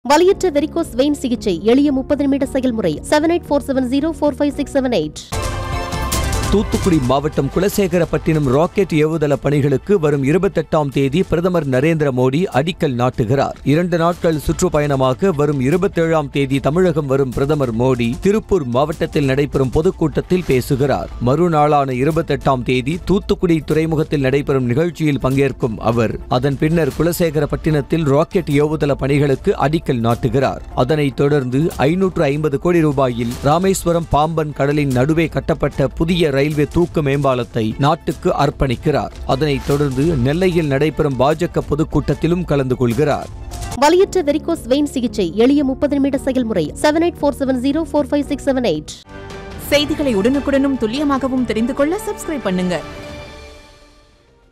வலியற்ற varicose vein சிகிச்சை எளிய முப்பது நிமிட செயல்முறை seven eight four seven zero four five six seven eight Thoothukudi மாவட்டம் குலசேகரப்பட்டினம் ராக்கெட் ஏவுதள பணிகளுக்கு வரும் இருபத்தெட்டாம் தேதி பிரதமர் நரேந்திர மோடி அடிக்கல் நாட்டுகிறார் இரண்டு நாட்கள் சுற்றுப்பயணமாக வரும் இருபத்தேழாம் தேதி தமிழகம் வரும் பிரதமர் மோடி திருப்பூர் மாவட்டத்தில் நடைபெறும் பொதுக்கூட்டத்தில் பேசுகிறார் மறுநாளான இருபத்தெட்டாம் தேதி தூத்துக்குடி துறைமுகத்தில் நடைபெறும் நிகழ்ச்சியில் பங்கேற்கும் அவர் அதன் பின்னர் குலசேகரப்பட்டினத்தில் ராக்கெட் ஏவுதள பணிகளுக்கு அடிக்கல் நாட்டுகிறார் அதனைத் தொடர்ந்து ஐநூற்று ஐம்பது கோடி ரூபாயில் ராமேஸ்வரம் பாம்பன் கடலின் நடுவே கட்டப்பட்ட புதிய ரயில்வே தூக்கு மேம்பாலத்தை நாட்டுக்கு அர்ப்பணிக்கிறார் அதனைத் தொடர்ந்து நெல்லையில் நடைபெறும் பாஜக பொதுக்கூட்டத்திலும் கலந்து கொள்கிறார் வலியற்ற வெரிகோஸ் வெயின் சிகிச்சை எளிய முப்பது நிமிட செயல்முறை seven eight four seven zero four five six seven eight செய்திகளை உடனுக்குடனும் துல்லியமாகவும் தெரிந்து கொள்ள சப்ஸ்கிரைப் பண்ணுங்க